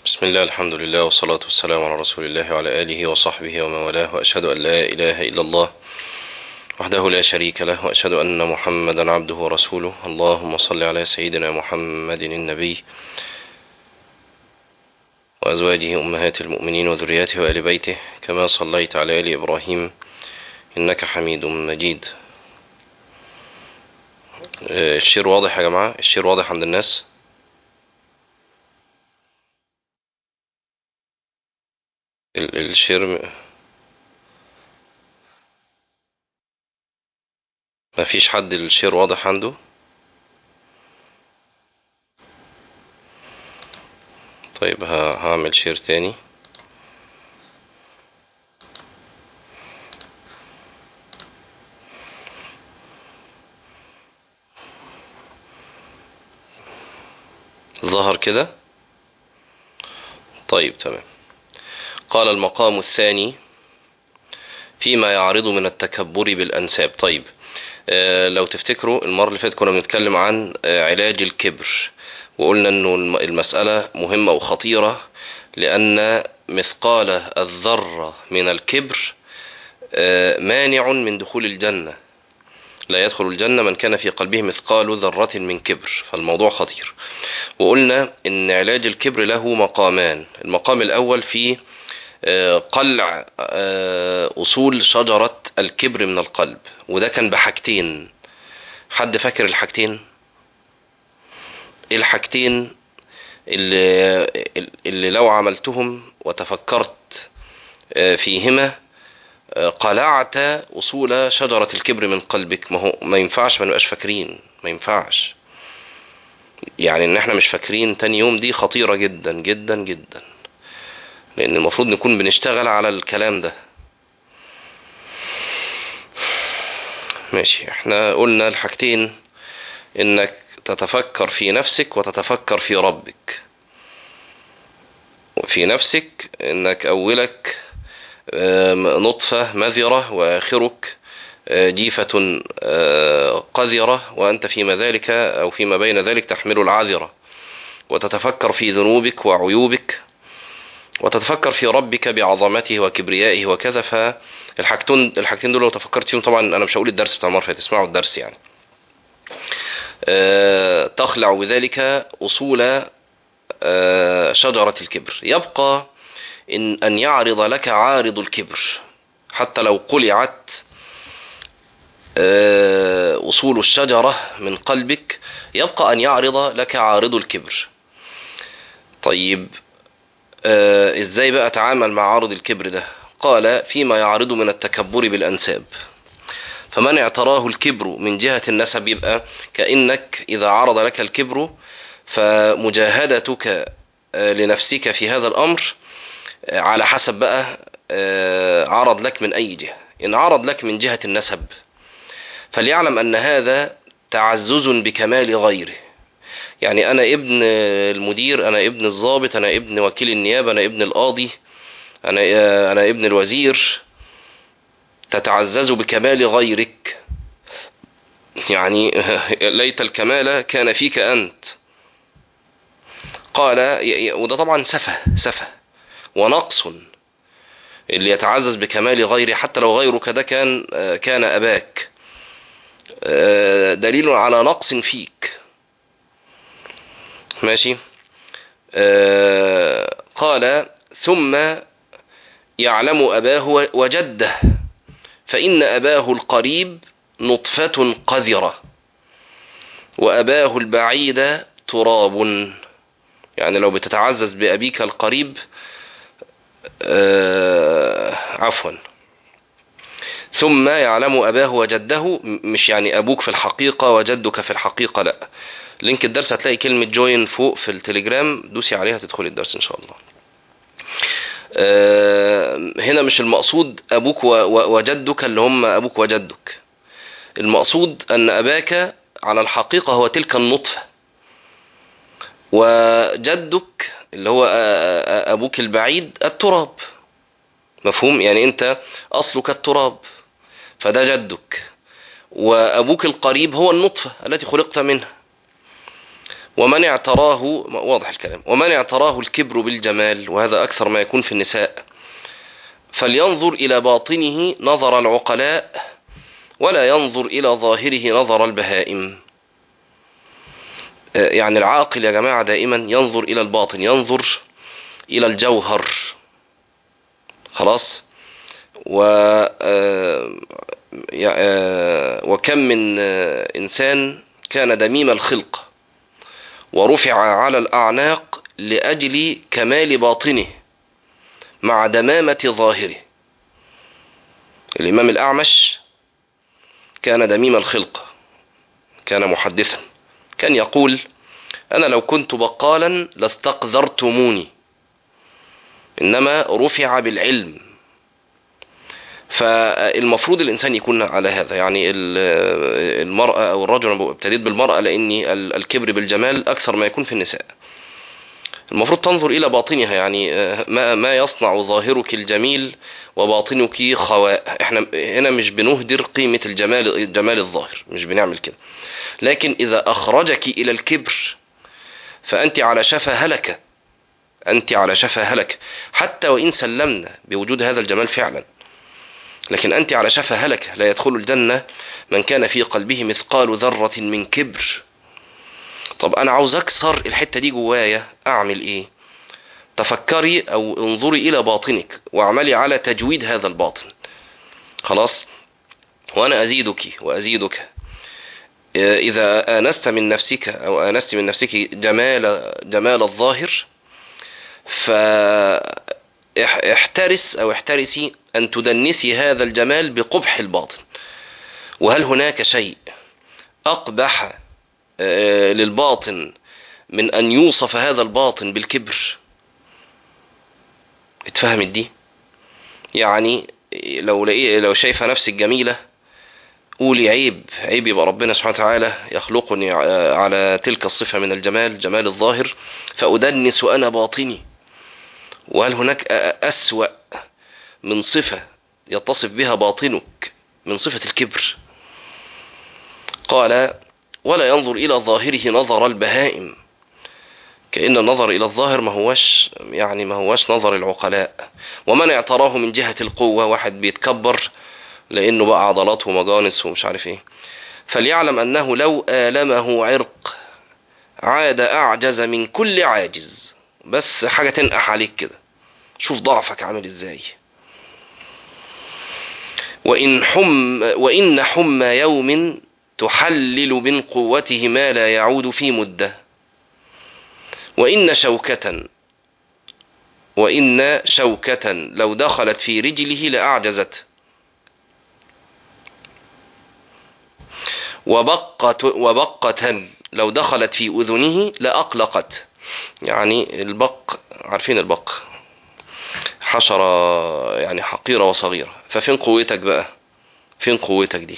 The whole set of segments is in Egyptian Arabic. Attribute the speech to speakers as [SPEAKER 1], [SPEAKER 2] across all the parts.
[SPEAKER 1] بسم الله الحمد لله والصلاة والسلام على رسول الله وعلى آله وصحبه ومن والاه وأشهد أن لا إله إلا الله وحده لا شريك له وأشهد أن محمدا عبده ورسوله اللهم صل على سيدنا محمد النبي وأزواجه أمهات المؤمنين وذرياته وآل بيته كما صليت على آل إبراهيم إنك حميد مجيد آه، الشير واضح يا جماعة الشير واضح عند الناس ال- الشير م- ما فيش حد الشير واضح عنده طيب ه- هعمل شير تاني ظهر كده طيب تمام قال المقام الثاني فيما يعرض من التكبر بالأنساب طيب آه لو تفتكروا المرة اللي فاتت كنا بنتكلم عن آه علاج الكبر وقلنا انه الم- المسألة مهمة وخطيرة لأن مثقال الذرة من الكبر آه مانع من دخول الجنة لا يدخل الجنة من كان في قلبه مثقال ذرة من كبر فالموضوع خطير وقلنا ان علاج الكبر له مقامان المقام الأول في آه، قلع آه، أصول شجرة الكبر من القلب وده كان بحاجتين حد فاكر الحاجتين ايه الحاجتين اللي, اللي لو عملتهم وتفكرت آه، فيهما آه، قلعت أصول شجرة الكبر من قلبك ما هو ما ينفعش ما نبقاش فاكرين ما ينفعش يعني ان احنا مش فاكرين تاني يوم دي خطيرة جدا جدا جدا لان المفروض نكون بنشتغل على الكلام ده ماشي احنا قلنا الحاجتين انك تتفكر في نفسك وتتفكر في ربك في نفسك انك اولك آم، نطفة مذرة واخرك آه، جيفة آه، قذرة وانت فيما ذلك او فيما بين ذلك تحمل العذرة وتتفكر في ذنوبك وعيوبك وتتفكر في ربك بعظمته وكبريائه وكذا فالحاجتين الحاجتين دول لو تفكرت فيهم طبعا انا مش هقول الدرس بتاع المره اللي فاتت، تسمعوا الدرس يعني آه، تخلع بذلك اصول آه، شجره الكبر يبقى ان ان يعرض لك عارض الكبر حتى لو قلعت آه، اصول الشجره من قلبك يبقى ان يعرض لك عارض الكبر طيب آه، ازاي بقى اتعامل مع عارض الكبر ده قال فيما يعرض من التكبر بالانساب فمن اعتراه الكبر من جهة النسب يبقى كأنك إذا عرض لك الكبر فمجاهدتك آه، لنفسك في هذا الأمر آه، على حسب بقى آه، عرض لك من أي جهة إن عرض لك من جهة النسب فليعلم أن هذا تعزز بكمال غيره يعني انا ابن المدير انا ابن الضابط انا ابن وكيل النيابه انا ابن القاضي انا انا ابن الوزير تتعزز بكمال غيرك يعني ليت الكمال كان فيك انت قال ي- ي- وده طبعا سفه سفه ونقص اللي يتعزز بكمال غيره حتى لو غيرك ده كان كان اباك دليل على نقص فيك ماشي آه قال ثم يعلم أباه وجده فإن أباه القريب نطفة قذرة وأباه البعيد تراب يعني لو بتتعزز بأبيك القريب آه عفوا ثم يعلم أباه وجده م- مش يعني أبوك في الحقيقة وجدك في الحقيقة لا لينك الدرس هتلاقي كلمة جوين فوق في التليجرام دوسي عليها تدخلي الدرس إن شاء الله آه، هنا مش المقصود أبوك و- و- وجدك اللي هم أبوك وجدك المقصود أن أباك على الحقيقة هو تلك النطفة وجدك اللي هو آه، آه، أبوك البعيد التراب مفهوم يعني أنت أصلك التراب فده جدك وأبوك القريب هو النطفة التي خلقت منها ومن اعتراه واضح الكلام ومن اعتراه الكبر بالجمال وهذا أكثر ما يكون في النساء فلينظر إلى باطنه نظر العقلاء ولا ينظر إلى ظاهره نظر البهائم يعني العاقل يا جماعة دائما ينظر إلى الباطن ينظر إلى الجوهر خلاص و وكم من إنسان كان دميم الخلق ورفع على الأعناق لأجل كمال باطنه مع دمامة ظاهره الإمام الأعمش كان دميم الخلق كان محدثا كان يقول أنا لو كنت بقالا لاستقذرتموني إنما رفع بالعلم فالمفروض الإنسان يكون على هذا يعني المرأة أو الرجل أنا ابتديت بالمرأة لأني الكبر بالجمال أكثر ما يكون في النساء المفروض تنظر إلى باطنها يعني ما, ما يصنع ظاهرك الجميل وباطنك خواء احنا هنا مش بنهدر قيمة الجمال الجمال الظاهر مش بنعمل كده لكن إذا أخرجك إلى الكبر فأنت على شفا هلكة أنت على شفا هلكة حتى وإن سلمنا بوجود هذا الجمال فعلا لكن أنت على شفا هلكة لا يدخل الجنة من كان في قلبه مثقال ذرة من كبر طب أنا عاوز أكسر الحتة دي جوايا أعمل إيه تفكري أو انظري إلى باطنك واعملي على تجويد هذا الباطن خلاص وأنا أزيدك وأزيدك إذا آنست من نفسك أو آنست من نفسك جمال جمال الظاهر فاحترس أو احترسي أن تدنسي هذا الجمال بقبح الباطن وهل هناك شيء أقبح للباطن من أن يوصف هذا الباطن بالكبر اتفهمت دي يعني لو لقي لو شايفة نفسك جميلة قولي عيب عيب يبقى ربنا سبحانه وتعالى يخلقني على تلك الصفة من الجمال جمال الظاهر فأدنس أنا باطني وهل هناك أسوأ من صفة يتصف بها باطنك من صفة الكبر قال ولا ينظر إلى ظاهره نظر البهائم كأن النظر إلى الظاهر ما هوش يعني ما هوش نظر العقلاء ومن اعتراه من جهة القوة واحد بيتكبر لأنه بقى عضلات ومجانس ومش عارف ايه فليعلم أنه لو آلمه عرق عاد أعجز من كل عاجز بس حاجة تنقح عليك كده شوف ضعفك عامل ازاي وإن, حم وإن حم يوم تحلل من قوته ما لا يعود في مدة وإن شوكة وإن شوكة لو دخلت في رجله لأعجزت وبقة, وبقة لو دخلت في أذنه لأقلقت يعني البق عارفين البق حشرة يعني حقيرة وصغيرة ففين قوتك بقى فين قوتك دي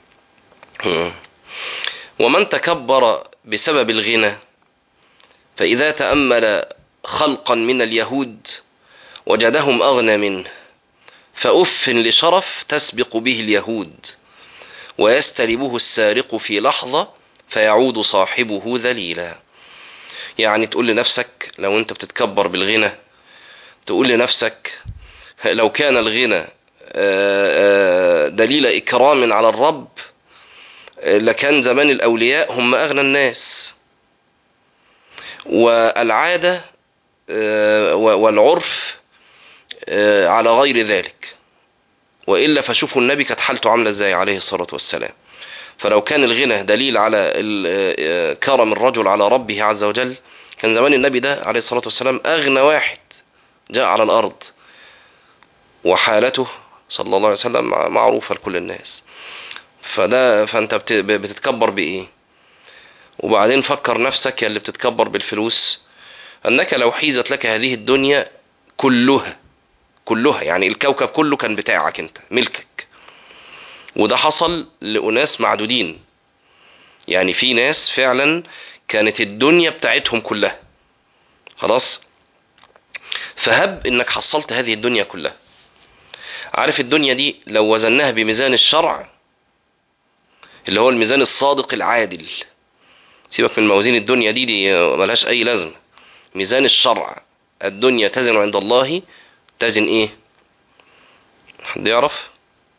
[SPEAKER 1] ومن تكبر بسبب الغنى فإذا تأمل خلقا من اليهود وجدهم أغنى منه فأف لشرف تسبق به اليهود ويستلبه السارق في لحظة فيعود صاحبه ذليلا يعني تقول لنفسك لو انت بتتكبر بالغنى تقول لنفسك لو كان الغنى دليل إكرام على الرب لكان زمان الأولياء هم أغنى الناس والعادة والعرف على غير ذلك وإلا فشوفوا النبي كانت حالته عاملة ازاي عليه الصلاة والسلام فلو كان الغنى دليل على كرم الرجل على ربه عز وجل كان زمان النبي ده عليه الصلاة والسلام أغنى واحد جاء على الأرض وحالته صلى الله عليه وسلم معروفة لكل الناس فده فأنت بتتكبر بإيه وبعدين فكر نفسك يا اللي بتتكبر بالفلوس أنك لو حيزت لك هذه الدنيا كلها كلها يعني الكوكب كله كان بتاعك انت ملكك وده حصل لأناس معدودين يعني في ناس فعلا كانت الدنيا بتاعتهم كلها خلاص فهب انك حصلت هذه الدنيا كلها عارف الدنيا دي لو وزناها بميزان الشرع اللي هو الميزان الصادق العادل سيبك من موازين الدنيا دي دي ملهاش اي لازمة ميزان الشرع الدنيا تزن عند الله تزن ايه حد يعرف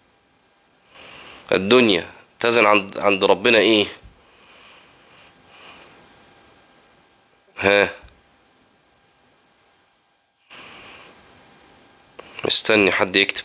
[SPEAKER 1] الدنيا تزن عند عند ربنا ايه ها مستني حد يكتب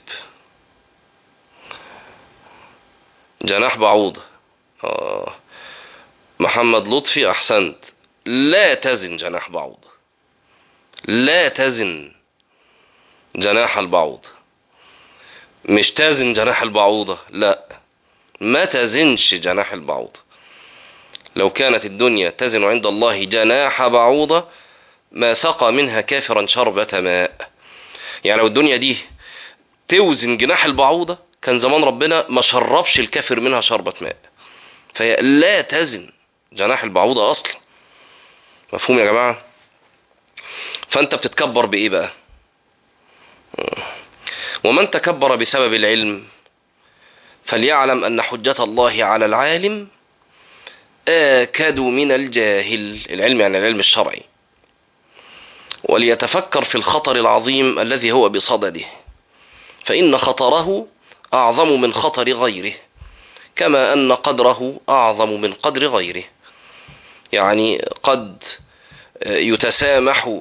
[SPEAKER 1] جناح بعوضة آه. محمد لطفي أحسنت لا تزن جناح بعوضة لا تزن جناح البعوضة مش تزن جناح البعوضة لا ما تزنش جناح البعوضة لو كانت الدنيا تزن عند الله جناح بعوضة ما سقى منها كافرا شربة ماء يعني لو الدنيا دي توزن جناح البعوضة كان زمان ربنا ما شربش الكافر منها شربة ماء فهي لا تزن جناح البعوضة أصلا مفهوم يا جماعة فأنت بتتكبر بإيه بقى ومن تكبر بسبب العلم فليعلم أن حجة الله على العالم آكد من الجاهل العلم يعني العلم الشرعي وليتفكر في الخطر العظيم الذي هو بصدده فإن خطره أعظم من خطر غيره كما أن قدره أعظم من قدر غيره يعني قد يتسامح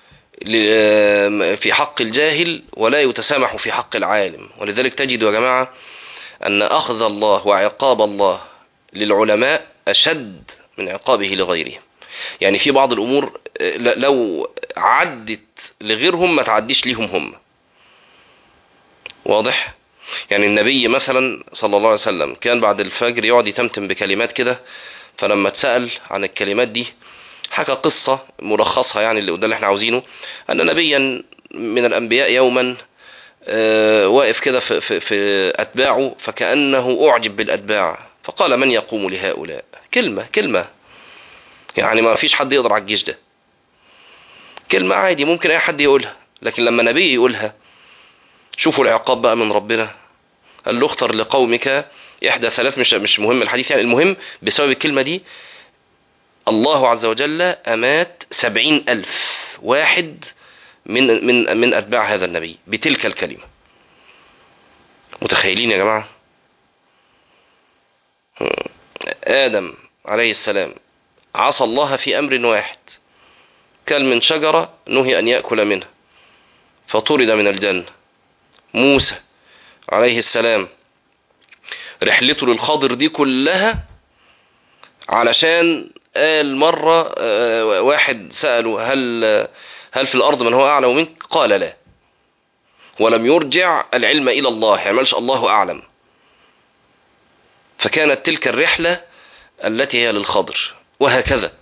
[SPEAKER 1] في حق الجاهل ولا يتسامح في حق العالم ولذلك تجد يا جماعة أن أخذ الله وعقاب الله للعلماء أشد من عقابه لغيرهم يعني في بعض الأمور لو عدت لغيرهم ما تعديش ليهم هم واضح يعني النبي مثلا صلى الله عليه وسلم كان بعد الفجر يقعد يتمتم بكلمات كده فلما اتسأل عن الكلمات دي حكى قصة ملخصها يعني اللي اللي احنا عاوزينه أن نبيا من الأنبياء يوما واقف كده في, في, في أتباعه فكأنه أعجب بالأتباع فقال من يقوم لهؤلاء كلمة كلمة يعني ما فيش حد يقدر على الجيش ده كلمة عادي ممكن أي حد يقولها لكن لما نبي يقولها شوفوا العقاب بقى من ربنا قال له اختر لقومك إحدى ثلاث مش مش مهم الحديث يعني المهم بسبب الكلمة دي الله عز وجل أمات سبعين ألف واحد من من من أتباع هذا النبي بتلك الكلمة متخيلين يا جماعة آدم عليه السلام عصى الله في أمر واحد كل من شجرة نهي أن يأكل منها فطرد من الجنة موسى عليه السلام رحلته للخضر دي كلها علشان قال مرة واحد سأله هل هل في الأرض من هو أعلم منك قال لا ولم يرجع العلم إلى الله يعملش الله أعلم فكانت تلك الرحلة التي هي للخضر وهكذا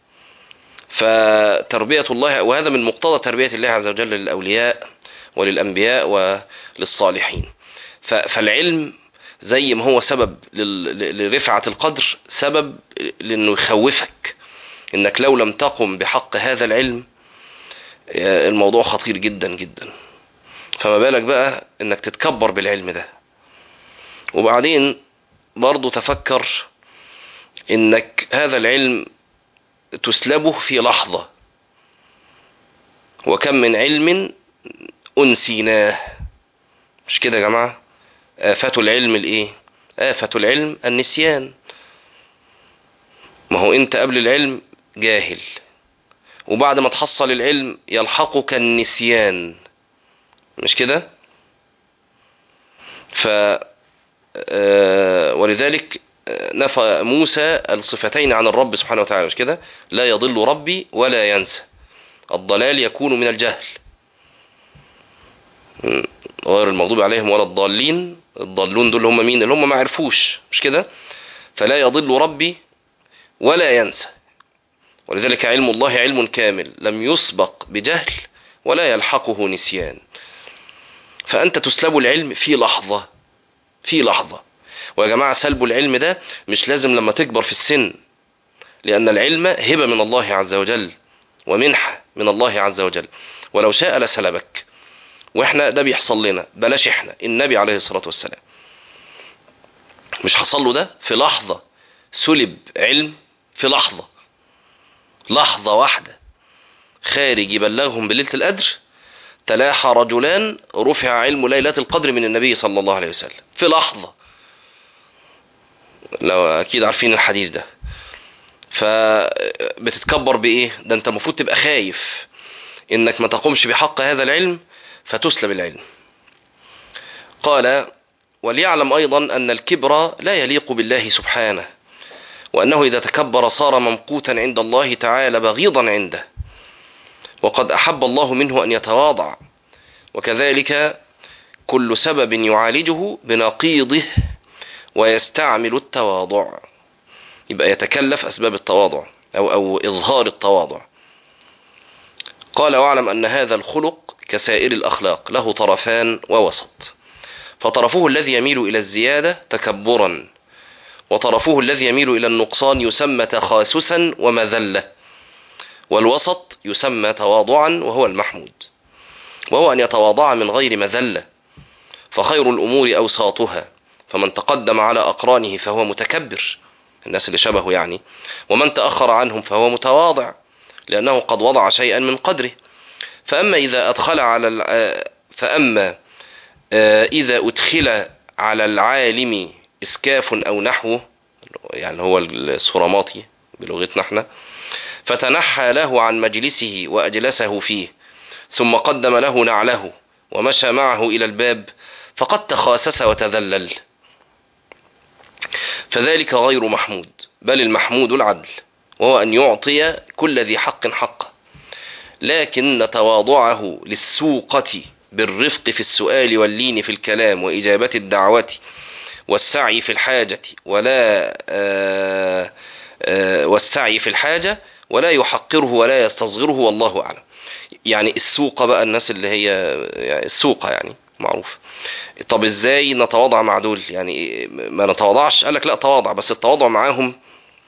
[SPEAKER 1] فتربية الله وهذا من مقتضى تربية الله عز وجل للأولياء وللأنبياء وللصالحين فالعلم زي ما هو سبب لرفعة القدر سبب لأنه يخوفك إنك لو لم تقم بحق هذا العلم الموضوع خطير جدا جدا فما بالك بقى إنك تتكبر بالعلم ده وبعدين برضو تفكر إنك هذا العلم تسلبه في لحظة وكم من علم أنسيناه مش كده يا جماعة آفة العلم الإيه آفة العلم النسيان ما هو أنت قبل العلم جاهل وبعد ما تحصل العلم يلحقك النسيان مش كده ف ولذلك نفى موسى الصفتين عن الرب سبحانه وتعالى مش كده لا يضل ربي ولا ينسى الضلال يكون من الجهل غير المغضوب عليهم ولا الضالين الضالون دول هم مين اللي هم ما عرفوش مش كده فلا يضل ربي ولا ينسى ولذلك علم الله علم كامل لم يسبق بجهل ولا يلحقه نسيان فأنت تسلب العلم في لحظة في لحظة ويا جماعة سلب العلم ده مش لازم لما تكبر في السن لأن العلم هبة من الله عز وجل ومنحة من الله عز وجل ولو شاء لسلبك واحنا ده بيحصل لنا بلاش احنا النبي عليه الصلاة والسلام مش حصل له ده في لحظة سلب علم في لحظة لحظة واحدة خارج يبلغهم بليلة القدر تلاحى رجلان رفع علم ليلة القدر من النبي صلى الله عليه وسلم في لحظة لو أكيد عارفين الحديث ده فبتتكبر بإيه ده أنت المفروض تبقى خايف إنك ما تقومش بحق هذا العلم فتسلب العلم قال وليعلم أيضا أن الكبر لا يليق بالله سبحانه وأنه إذا تكبر صار ممقوتا عند الله تعالى بغيضا عنده وقد أحب الله منه أن يتواضع وكذلك كل سبب يعالجه بنقيضه ويستعمل التواضع يبقى يتكلف أسباب التواضع أو, أو إظهار التواضع قال واعلم أن هذا الخلق كسائر الأخلاق له طرفان ووسط فطرفه الذي يميل إلى الزيادة تكبرا وطرفه الذي يميل إلى النقصان يسمى تخاسسا ومذلة والوسط يسمى تواضعا وهو المحمود وهو أن يتواضع من غير مذلة فخير الأمور أوساطها فمن تقدم على أقرانه فهو متكبر الناس اللي شبهه يعني ومن تأخر عنهم فهو متواضع لأنه قد وضع شيئا من قدره فأما إذا أدخل على فأما إذا أدخل على العالم إسكاف أو نحوه يعني هو الصراماطي بلغتنا احنا فتنحى له عن مجلسه وأجلسه فيه ثم قدم له نعله ومشى معه إلى الباب فقد تخاسس وتذلل فذلك غير محمود بل المحمود العدل وهو أن يعطي كل ذي حق حقه لكن تواضعه للسوقة بالرفق في السؤال واللين في الكلام وإجابة الدعوة والسعي في الحاجة ولا آآ آآ والسعي في الحاجة ولا يحقره ولا يستصغره والله أعلم يعني السوقة بقى الناس اللي هي يعني السوقة يعني معروف طب ازاي نتواضع مع دول يعني ما نتواضعش قال لك لا تواضع بس التواضع معاهم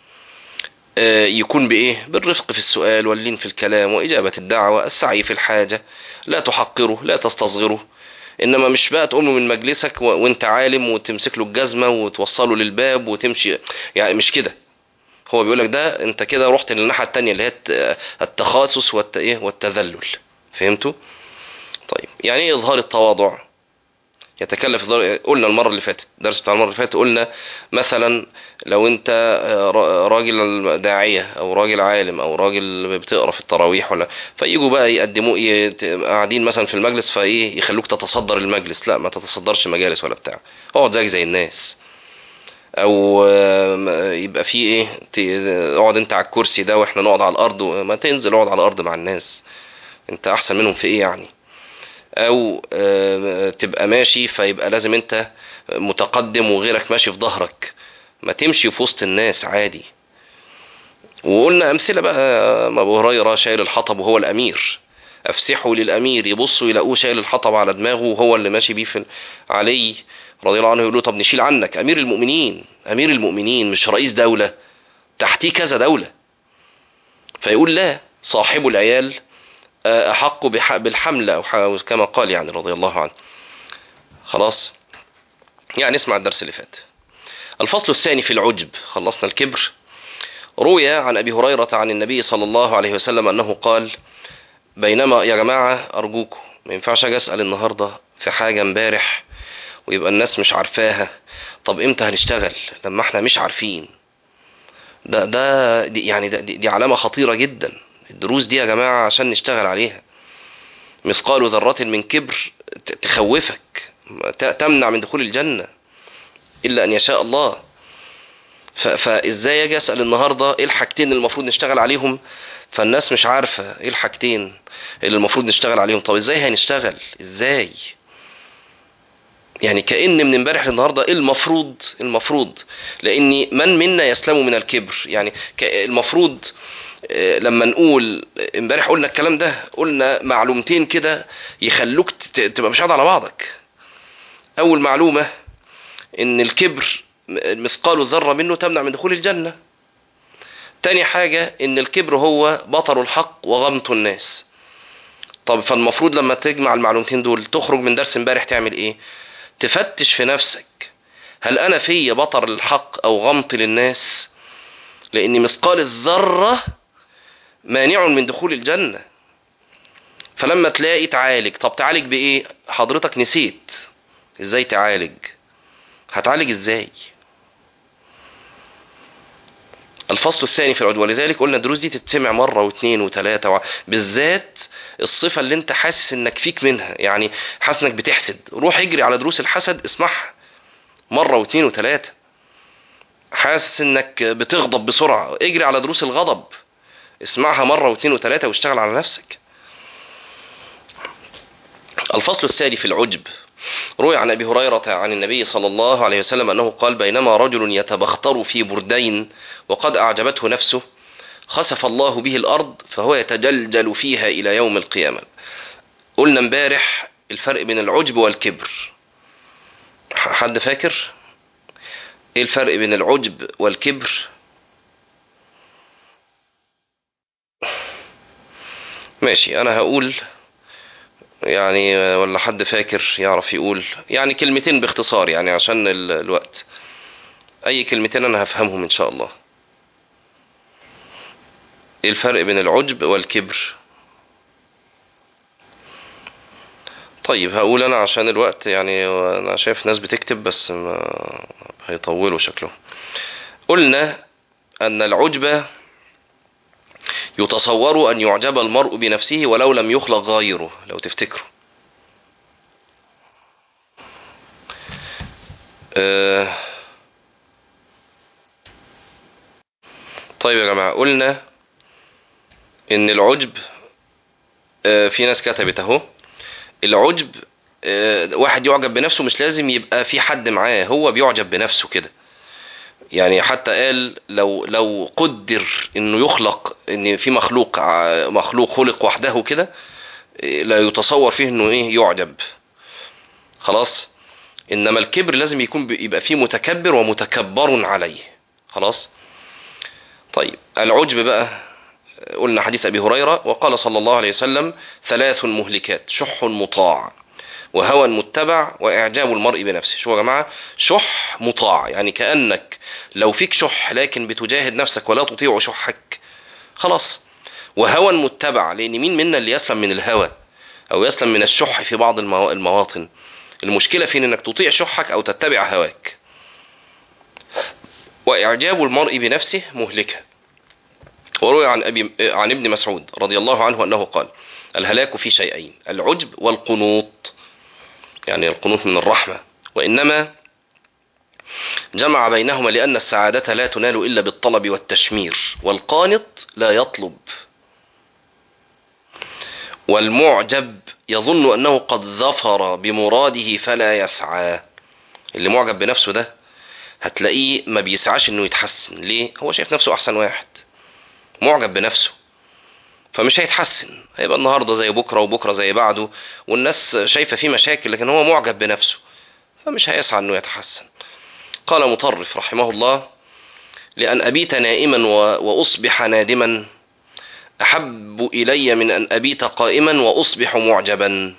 [SPEAKER 1] يكون بإيه بالرفق في السؤال واللين في الكلام وإجابة الدعوة السعي في الحاجة لا تحقره لا تستصغره إنما مش بقى تقوم من مجلسك وانت عالم وتمسك له الجزمة وتوصله للباب وتمشي يعني مش كده هو بيقول لك ده انت كده رحت للناحية التانية اللي هي التخاصص والت... إيه والتذلل فهمتوا طيب يعني ايه اظهار التواضع يتكلف قلنا المرة اللي فاتت درس بتاع المرة اللي فاتت قلنا مثلا لو انت راجل داعية او راجل عالم او راجل بتقرا في التراويح ولا فيجوا بقى يقدموا قاعدين مثلا في المجلس فايه يخلوك تتصدر المجلس لا ما تتصدرش مجالس ولا بتاع اقعد زيك زي الناس او يبقى في ايه اقعد انت على الكرسي ده واحنا نقعد على الارض ما تنزل اقعد على الارض مع الناس انت احسن منهم في ايه يعني او تبقى ماشي فيبقى لازم انت متقدم وغيرك ماشي في ظهرك ما تمشي في وسط الناس عادي وقلنا امثله بقى ابو هريره شايل الحطب وهو الامير افسحوا للامير يبصوا يلاقوه شايل الحطب على دماغه وهو اللي ماشي بيه في علي رضي الله عنه يقول له طب نشيل عنك امير المؤمنين امير المؤمنين مش رئيس دوله تحتيه كذا دوله فيقول لا صاحب العيال أحق بالحمل أو كما قال يعني رضي الله عنه خلاص يعني اسمع الدرس اللي فات الفصل الثاني في العجب خلصنا الكبر روي عن أبي هريرة عن النبي صلى الله عليه وسلم أنه قال بينما يا جماعة أرجوكم ما ينفعش أجي أسأل النهاردة في حاجة امبارح ويبقى الناس مش عارفاها طب امتى هنشتغل لما احنا مش عارفين ده ده دي يعني ده دي علامة خطيرة جدا الدروس دي يا جماعة عشان نشتغل عليها مثقال ذرة من كبر تخوفك تمنع من دخول الجنة إلا أن يشاء الله فإزاي أجي أسأل النهاردة إيه الحاجتين اللي المفروض نشتغل عليهم فالناس مش عارفة إيه الحاجتين اللي المفروض نشتغل عليهم طب إزاي هنشتغل إزاي يعني كأن من امبارح للنهارده المفروض المفروض لأن من منا يسلم من الكبر يعني المفروض لما نقول امبارح قلنا الكلام ده قلنا معلومتين كده يخلوك تبقى مش قاعد على بعضك اول معلومه ان الكبر مثقال الذره منه تمنع من دخول الجنه تاني حاجه ان الكبر هو بطر الحق وغمط الناس طب فالمفروض لما تجمع المعلومتين دول تخرج من درس امبارح تعمل ايه تفتش في نفسك هل انا في بطر الحق او غمط للناس لان مثقال الذره مانع من دخول الجنة فلما تلاقي تعالج طب تعالج بايه حضرتك نسيت ازاي تعالج هتعالج ازاي الفصل الثاني في العدوى ولذلك قلنا الدروس دي تتسمع مرة واثنين وثلاثة و... بالذات الصفة اللي انت حاسس انك فيك منها يعني حاسس انك بتحسد روح اجري على دروس الحسد اسمعها مرة واثنين وثلاثة حاسس انك بتغضب بسرعة اجري على دروس الغضب اسمعها مرة واثنين وثلاثة واشتغل على نفسك الفصل الثاني في العجب روي عن ابي هريره عن النبي صلى الله عليه وسلم انه قال بينما رجل يتبختر في بردين وقد اعجبته نفسه خسف الله به الارض فهو يتجلجل فيها الى يوم القيامه قلنا امبارح الفرق بين العجب والكبر حد فاكر ايه الفرق بين العجب والكبر ماشي انا هقول يعني ولا حد فاكر يعرف يقول يعني كلمتين باختصار يعني عشان ال- الوقت اي كلمتين انا هفهمهم ان شاء الله ايه الفرق بين العجب والكبر طيب هقول انا عشان الوقت يعني انا شايف ناس بتكتب بس ما هيطولوا شكلهم قلنا ان العجب يتصور أن يعجب المرء بنفسه ولو لم يخلق غيره لو تفتكروا آه طيب يا جماعة قلنا إن العجب آه في ناس كتبت أهو العجب آه واحد يعجب بنفسه مش لازم يبقى في حد معاه هو بيعجب بنفسه كده يعني حتى قال لو لو قدر انه يخلق ان في مخلوق ع- مخلوق خلق وحده كده إيه، لا يتصور فيه انه ايه يعجب خلاص انما الكبر لازم يكون ب- يبقى فيه متكبر ومتكبر عليه خلاص طيب العجب بقى قلنا حديث ابي هريره وقال صلى الله عليه وسلم ثلاث مهلكات شح مطاع وهوى متبع واعجاب المرء بنفسه شو يا جماعه شح مطاع يعني كانك لو فيك شح لكن بتجاهد نفسك ولا تطيع شحك خلاص وهوى متبع لان مين منا اللي يسلم من الهوى او يسلم من الشح في بعض الموا- المواطن المشكله فين انك تطيع شحك او تتبع هواك واعجاب المرء بنفسه مهلكه وروي عن ابي عن ابن مسعود رضي الله عنه انه قال الهلاك في شيئين العجب والقنوط يعني القنوط من الرحمه وانما جمع بينهما لأن السعادة لا تنال إلا بالطلب والتشمير والقانط لا يطلب والمعجب يظن أنه قد ظفر بمراده فلا يسعى اللي معجب بنفسه ده هتلاقيه ما بيسعاش انه يتحسن ليه هو شايف نفسه احسن واحد معجب بنفسه فمش هيتحسن هيبقى النهارده زي بكره وبكره زي بعده والناس شايفه فيه مشاكل لكن هو معجب بنفسه فمش هيسعى انه يتحسن قال مطرف رحمه الله لأن أبيت نائما و- وأصبح نادما أحب إلي من أن أبيت قائما وأصبح معجبا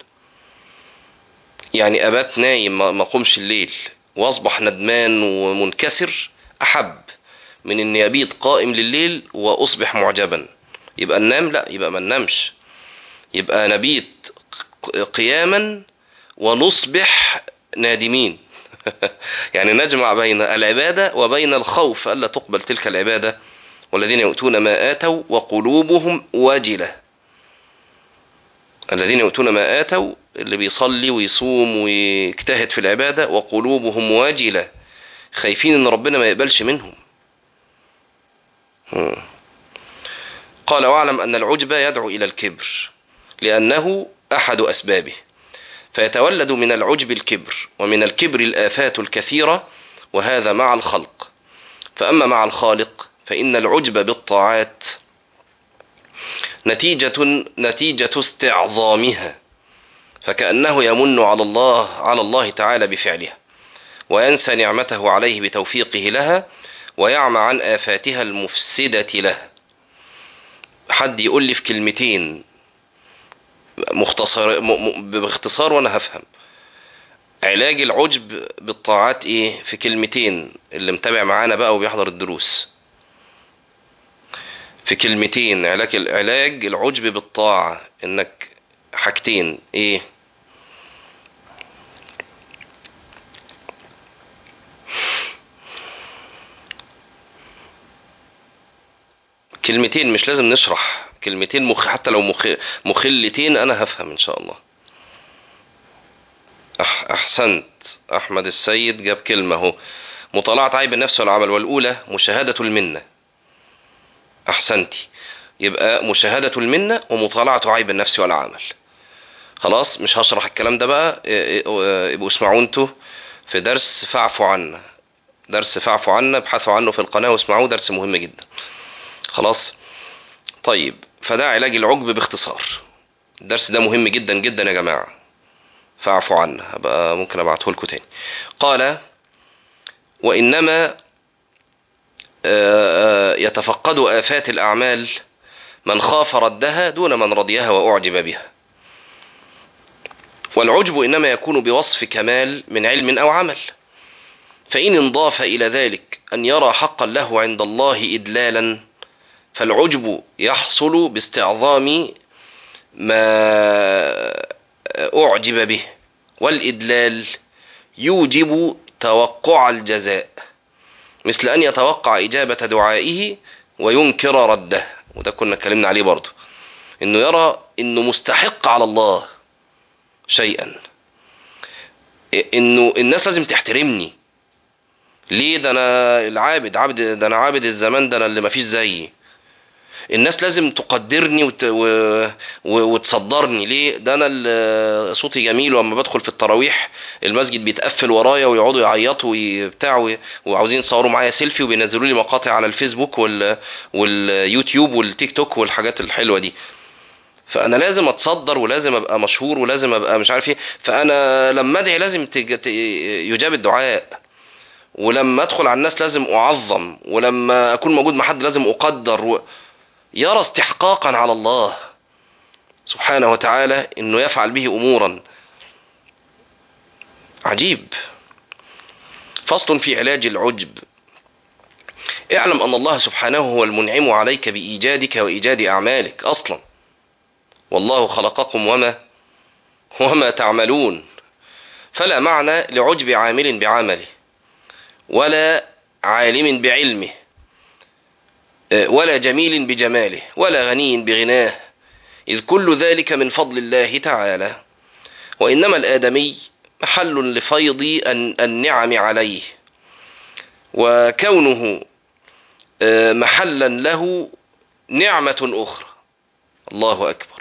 [SPEAKER 1] يعني أبات نايم ما ما قمش الليل وأصبح ندمان ومنكسر أحب من أن أبيت قائم لليل وأصبح معجبا يبقى ننام لا يبقى ما ننامش يبقى نبيت ق- قياما ونصبح نادمين يعني نجمع بين العبادة وبين الخوف ألا تقبل تلك العبادة والذين يؤتون ما آتوا وقلوبهم واجلة الذين يؤتون ما آتوا اللي بيصلي ويصوم ويجتهد في العبادة وقلوبهم واجلة خايفين ان ربنا ما يقبلش منهم هم. قال واعلم أن العجب يدعو إلى الكبر لأنه أحد أسبابه فيتولد من العجب الكبر ومن الكبر الآفات الكثيرة وهذا مع الخلق فأما مع الخالق فإن العجب بالطاعات نتيجة نتيجة استعظامها فكأنه يمن على الله على الله تعالى بفعلها وينسى نعمته عليه بتوفيقه لها ويعمى عن آفاتها المفسدة له حد يقول لي في كلمتين مختصر م... م... باختصار وانا هفهم علاج العجب بالطاعات ايه في كلمتين اللي متابع معانا بقى وبيحضر الدروس في كلمتين علاج العلاج العجب بالطاعة انك حاجتين ايه كلمتين مش لازم نشرح كلمتين مخ حتى لو مخ... مخلتين انا هفهم ان شاء الله أح... احسنت احمد السيد جاب كلمة اهو مطالعة عيب النفس والعمل والاولى مشاهدة المنة احسنتي يبقى مشاهدة المنة ومطالعة عيب النفس والعمل خلاص مش هشرح الكلام ده بقى يبقوا اسمعوا انتوا في درس فاعفوا عنا درس فاعفوا عنا ابحثوا عنه في القناة واسمعوه درس مهم جدا خلاص طيب فده علاج العجب باختصار الدرس ده مهم جدا جدا يا جماعة فاعفوا عنه هبقى ممكن ابعته لكم تاني قال وإنما يتفقد آفات الأعمال من خاف ردها دون من رضيها وأعجب بها والعجب إنما يكون بوصف كمال من علم أو عمل فإن انضاف إلى ذلك أن يرى حقا له عند الله إدلالا فالعجب يحصل باستعظام ما أعجب به والإدلال يوجب توقع الجزاء مثل أن يتوقع إجابة دعائه وينكر رده وده كنا اتكلمنا عليه برضه إنه يرى إنه مستحق على الله شيئا إنه الناس لازم تحترمني ليه ده أنا العابد عبد ده أنا عابد الزمان ده أنا اللي مفيش زيي الناس لازم تقدرني وت... و... و... وتصدرني ليه ده انا اللي صوتي جميل ولما بدخل في التراويح المسجد بيتقفل ورايا ويقعدوا يعيطوا وبتاع و... وعاوزين يصوروا معايا سيلفي وبينزلوا لي مقاطع على الفيسبوك وال... واليوتيوب والتيك توك والحاجات الحلوه دي فانا لازم اتصدر ولازم ابقى مشهور ولازم ابقى مش عارف ايه فانا لما ادعي لازم تج... يجاب الدعاء ولما ادخل على الناس لازم اعظم ولما اكون موجود مع حد لازم اقدر و... يرى استحقاقا على الله سبحانه وتعالى انه يفعل به امورا عجيب فصل في علاج العجب اعلم ان الله سبحانه هو المنعم عليك بايجادك وايجاد اعمالك اصلا والله خلقكم وما وما تعملون فلا معنى لعجب عامل بعمله ولا عالم بعلمه ولا جميل بجماله ولا غني بغناه إذ كل ذلك من فضل الله تعالى وإنما الآدمي محل لفيض النعم عليه وكونه محلا له نعمة أخرى الله أكبر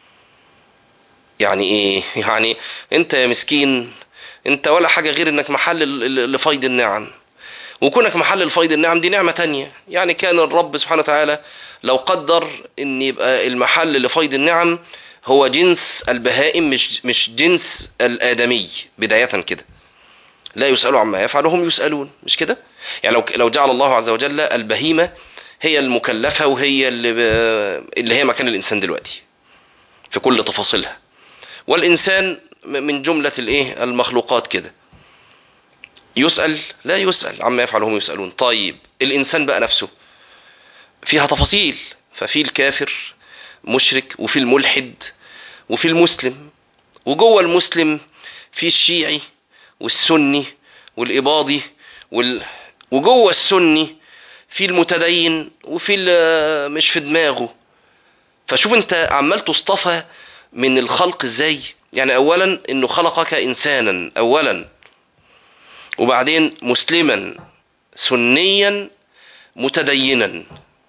[SPEAKER 1] يعني إيه يعني أنت يا مسكين أنت ولا حاجة غير أنك محل لفيض النعم وكونك محل الفيض النعم دي نعمة تانية يعني كان الرب سبحانه وتعالى لو قدر ان يبقى المحل لفيض النعم هو جنس البهائم مش, مش جنس الآدمي بداية كده لا يسألوا عما يفعل وهم يسألون مش كده يعني لو لو جعل الله عز وجل البهيمة هي المكلفة وهي اللي, اللي هي مكان الإنسان دلوقتي في كل تفاصيلها والإنسان من جملة الايه المخلوقات كده يسأل لا يسأل عما يفعل هم يسألون طيب الإنسان بقى نفسه فيها تفاصيل ففي الكافر مشرك وفي الملحد وفي المسلم وجوه المسلم في الشيعي والسني والإباضي وال... وجوه السني في المتدين وفي مش في دماغه فشوف انت عمال تصطفى من الخلق ازاي يعني اولا انه خلقك انسانا اولا وبعدين مسلما سنيا متدينا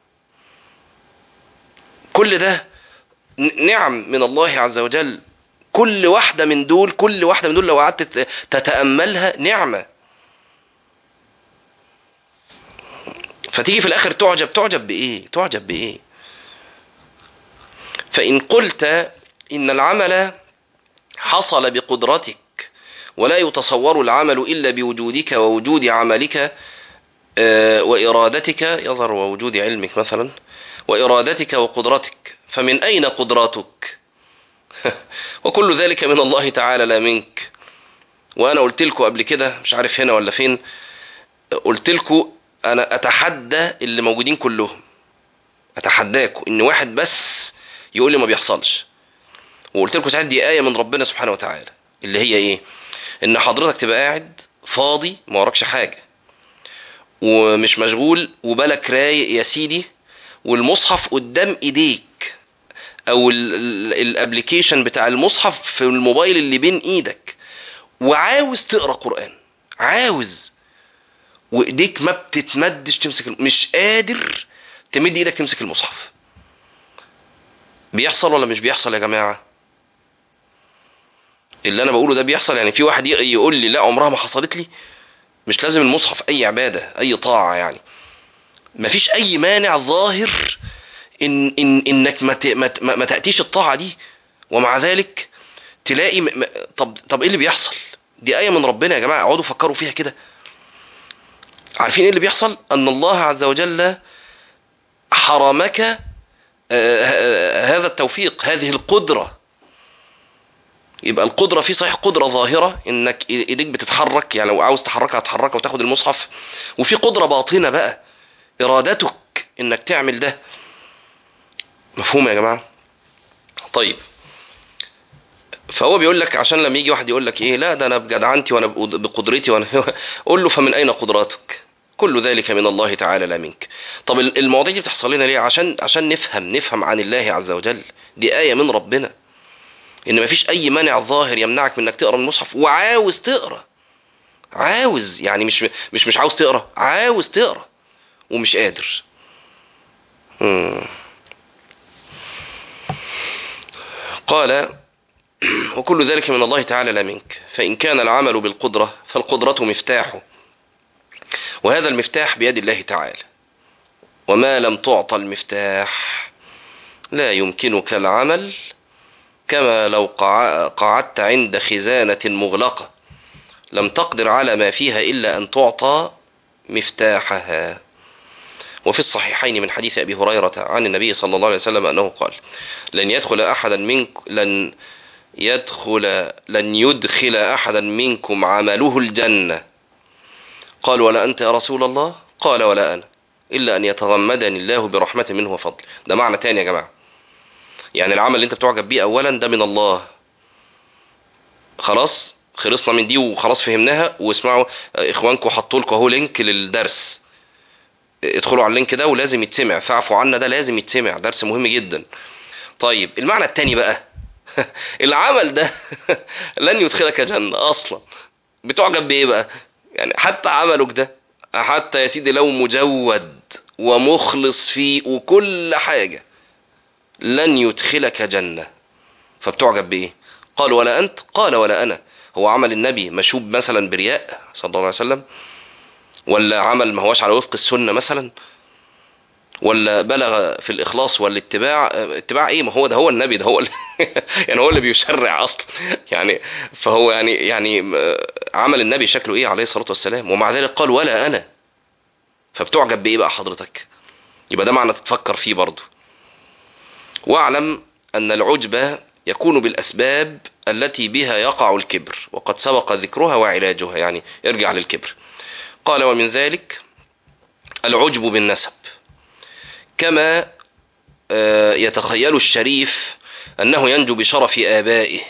[SPEAKER 1] كل ده نعم من الله عز وجل كل واحدة من دول كل واحدة من دول لو قعدت تتأملها نعمة فتيجي في الآخر تعجب تعجب بإيه تعجب بإيه فإن قلت إن العمل حصل بقدرتك ولا يتصور العمل إلا بوجودك ووجود عملك وإرادتك يظهر ووجود علمك مثلا وإرادتك وقدرتك فمن أين قدراتك وكل ذلك من الله تعالى لا منك وأنا قلت لكم قبل كده مش عارف هنا ولا فين قلت لكم أنا أتحدى اللي موجودين كلهم اتحداكم ان واحد بس يقول لي ما بيحصلش وقلت لكم ساعات دي ايه من ربنا سبحانه وتعالى اللي هي ايه ان حضرتك تبقى قاعد فاضي ما وراكش حاجه ومش مشغول وبالك رايق يا سيدي والمصحف قدام ايديك او الابلكيشن بتاع المصحف في الموبايل اللي بين ايدك وعاوز تقرا قران عاوز وايديك ما بتتمدش تمسك مش قادر تمد ايدك تمسك المصحف بيحصل ولا مش بيحصل يا جماعه اللي انا بقوله ده بيحصل يعني في واحد يقول لي لا عمرها ما حصلت لي مش لازم المصحف اي عباده اي طاعه يعني مفيش اي مانع ظاهر إن إن إنك ما, ما, ما تأتيش الطاعة دي ومع ذلك تلاقي م... طب طب إيه اللي بيحصل؟ دي آية من ربنا يا جماعة اقعدوا فكروا فيها كده. عارفين إيه اللي بيحصل؟ أن الله عز وجل حرمك هذا التوفيق هذه القدرة يبقى القدرة في صحيح قدرة ظاهرة انك ايديك بتتحرك يعني لو عاوز تحركها تحركها وتاخد المصحف وفي قدرة باطنة بقى ارادتك انك تعمل ده مفهوم يا جماعه طيب فهو بيقول لك عشان لما يجي واحد يقول لك ايه لا ده انا بجدعنتي وانا بقدرتي وانا قول له فمن اين قدراتك كل ذلك من الله تعالى لا منك طب المواضيع دي بتحصل لنا ليه عشان عشان نفهم نفهم عن الله عز وجل دي آية من ربنا ان مفيش اي مانع ظاهر يمنعك من انك تقرا من المصحف وعاوز تقرا عاوز يعني مش مش مش عاوز تقرا عاوز تقرا ومش قادر مم. قال وكل ذلك من الله تعالى لا منك فإن كان العمل بالقدرة فالقدرة مفتاحه وهذا المفتاح بيد الله تعالى وما لم تعطى المفتاح لا يمكنك العمل كما لو قعدت عند خزانة مغلقة لم تقدر على ما فيها إلا أن تعطى مفتاحها وفي الصحيحين من حديث أبي هريرة عن النبي صلى الله عليه وسلم أنه قال لن يدخل أحدا منكم لن يدخل لن يدخل أحدا منكم عمله الجنة قال ولا أنت يا رسول الله قال ولا أنا إلا أن يتغمدني الله برحمة منه وفضل ده معنى تاني يا جماعة يعني العمل اللي انت بتعجب بيه أولا ده من الله خلاص خلصنا من دي وخلاص فهمناها واسمعوا اخوانكم حطوا لكم اهو لينك للدرس ادخلوا على اللينك ده ولازم يتسمع فاعفوا عنا ده لازم يتسمع درس مهم جدا طيب المعنى التاني بقى العمل ده لن يدخلك جنة اصلا بتعجب بايه بقى يعني حتى عملك ده حتى يا سيدي لو مجود ومخلص فيه وكل حاجة لن يدخلك جنة فبتعجب بايه قال ولا انت قال ولا انا هو عمل النبي مشوب مثلا برياء صلى الله عليه وسلم ولا عمل ما هواش على وفق السنة مثلا ولا بلغ في الإخلاص والاتباع اتباع إيه ما هو ده هو النبي ده هو يعني هو اللي بيشرع أصلا يعني فهو يعني يعني عمل النبي شكله إيه عليه الصلاة والسلام ومع ذلك قال ولا أنا فبتعجب بإيه بقى حضرتك يبقى ده معنى تتفكر فيه برضه واعلم أن العجب يكون بالأسباب التي بها يقع الكبر وقد سبق ذكرها وعلاجها يعني ارجع للكبر قال ومن ذلك العجب بالنسب كما يتخيل الشريف أنه ينجو بشرف آبائه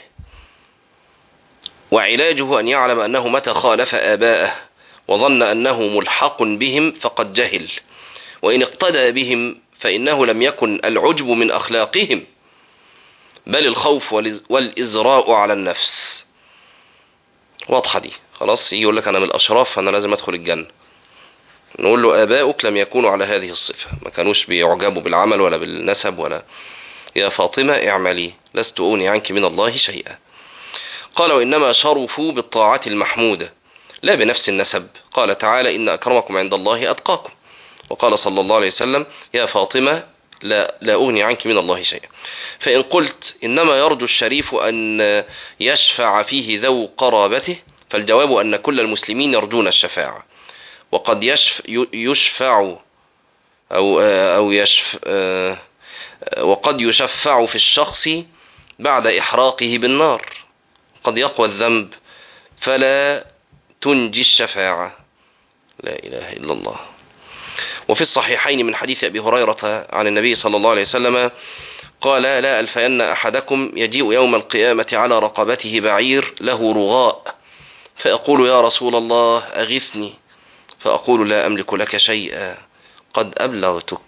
[SPEAKER 1] وعلاجه أن يعلم أنه متى خالف آباءه وظن أنه ملحق بهم فقد جهل وإن اقتدى بهم فإنه لم يكن العجب من أخلاقهم بل الخوف والإزراء على النفس واضحة دي خلاص يقول لك أنا من الأشراف فأنا لازم أدخل الجنة نقول له آباؤك لم يكونوا على هذه الصفة ما كانوش بيعجبوا بالعمل ولا بالنسب ولا يا فاطمة اعملي لست أغني عنك من الله شيئا قال وإنما شرفوا بالطاعة المحمودة لا بنفس النسب قال تعالى إن أكرمكم عند الله أتقاكم وقال صلى الله عليه وسلم يا فاطمة لا, لا أغني عنك من الله شيئا فإن قلت إنما يرجو الشريف أن يشفع فيه ذو قرابته فالجواب أن كل المسلمين يرجون الشفاعة وقد يشف يشفع أو أو يشف وقد يشفع في الشخص بعد إحراقه بالنار قد يقوى الذنب فلا تنجي الشفاعة لا إله إلا الله وفي الصحيحين من حديث أبي هريرة عن النبي صلى الله عليه وسلم قال لا ألفين أحدكم يجيء يوم القيامة على رقبته بعير له رغاء فيقول يا رسول الله أغثني فأقول لا أملك لك شيئا قد أبلغتك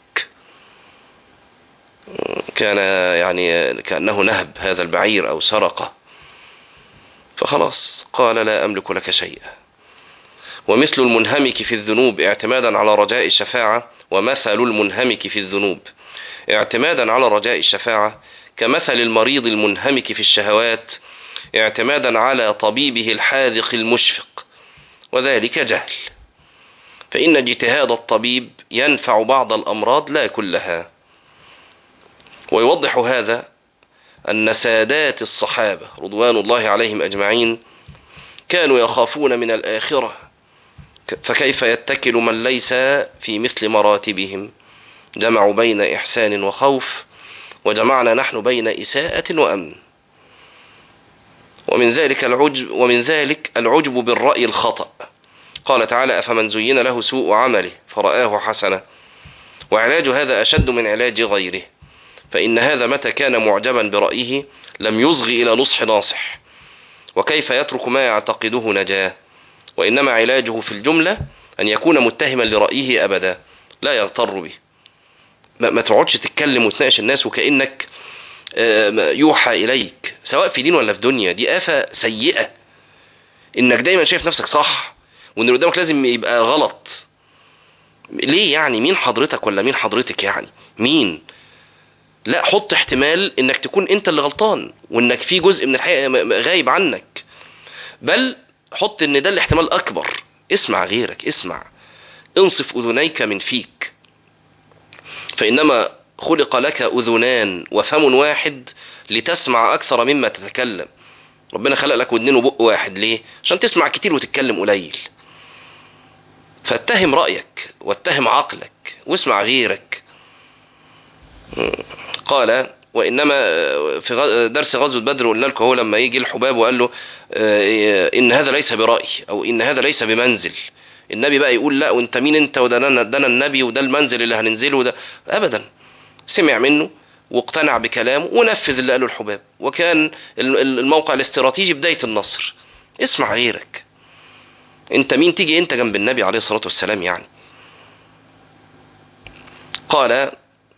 [SPEAKER 1] كان يعني كأنه نهب هذا البعير أو سرقه فخلاص قال لا أملك لك شيئا ومثل المنهمك في الذنوب اعتمادا على رجاء الشفاعة ومثل المنهمك في الذنوب اعتمادا على رجاء الشفاعة كمثل المريض المنهمك في الشهوات اعتمادا على طبيبه الحاذق المشفق وذلك جهل فإن اجتهاد الطبيب ينفع بعض الأمراض لا كلها ويوضح هذا أن سادات الصحابة رضوان الله عليهم أجمعين كانوا يخافون من الآخرة فكيف يتكل من ليس في مثل مراتبهم جمعوا بين إحسان وخوف وجمعنا نحن بين إساءة وأمن ومن ذلك العجب ومن ذلك العجب بالرأي الخطأ قال تعالى أفمن زين له سوء عمله فرآه حسنة وعلاج هذا أشد من علاج غيره فإن هذا متى كان معجبا برأيه لم يصغ إلى نصح ناصح وكيف يترك ما يعتقده نجاه وإنما علاجه في الجملة أن يكون متهما لرأيه أبدا لا يغتر به ما تقعدش تتكلم وتناقش الناس وكأنك يوحى إليك سواء في دين ولا في دنيا دي آفة سيئة إنك دايما شايف نفسك صح وإن اللي قدامك لازم يبقى غلط ليه يعني مين حضرتك ولا مين حضرتك يعني مين لا حط احتمال انك تكون انت اللي غلطان وانك في جزء من الحقيقه غايب عنك بل حط ان ده الاحتمال الاكبر اسمع غيرك اسمع انصف اذنيك من فيك فانما خلق لك اذنان وفم واحد لتسمع اكثر مما تتكلم ربنا خلق لك ودنين وبق واحد ليه عشان تسمع كتير وتتكلم قليل فاتهم رايك واتهم عقلك واسمع غيرك قال وإنما في درس غزوة بدر قلنا لكم هو لما يجي الحباب وقال له إن هذا ليس برأي أو إن هذا ليس بمنزل النبي بقى يقول لا وانت مين انت وده انا ده انا النبي وده المنزل اللي هننزله وده ابدا سمع منه واقتنع بكلامه ونفذ اللي قاله الحباب وكان الموقع الاستراتيجي بداية النصر اسمع غيرك انت مين تيجي انت جنب النبي عليه الصلاة والسلام يعني قال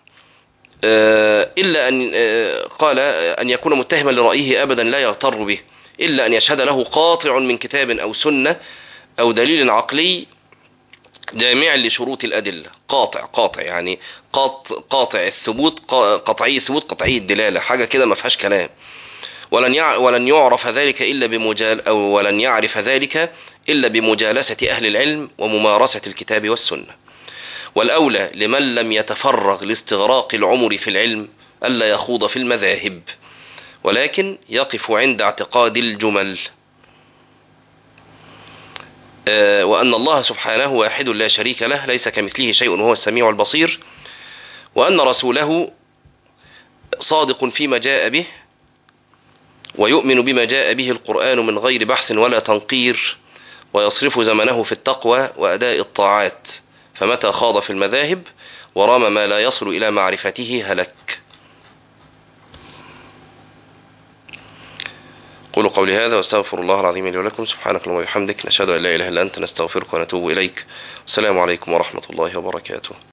[SPEAKER 1] إلا أن قال أن يكون متهما لرأيه أبدا لا يغتر به إلا أن يشهد له قاطع من كتاب أو سنة أو دليل عقلي جامع لشروط الأدلة قاطع قاطع يعني قاطع الثبوت قطعي الثبوت قطعي الدلالة حاجة كده ما فيهاش كلام ولن ولن يعرف ذلك إلا بمجال أو ولن يعرف ذلك إلا بمجالسة أهل العلم وممارسة الكتاب والسنة والأولى لمن لم يتفرغ لاستغراق العمر في العلم ألا يخوض في المذاهب ولكن يقف عند اعتقاد الجمل وأن الله سبحانه واحد لا شريك له ليس كمثله شيء وهو السميع البصير وأن رسوله صادق فيما جاء به ويؤمن بما جاء به القرآن من غير بحث ولا تنقير ويصرف زمنه في التقوى وأداء الطاعات فمتى خاض في المذاهب ورام ما لا يصل إلى معرفته هلك قولوا قولي هذا واستغفر الله العظيم لي ولكم سبحانك اللهم وبحمدك نشهد أن لا إله إلا أنت نستغفرك ونتوب إليك السلام عليكم ورحمة الله وبركاته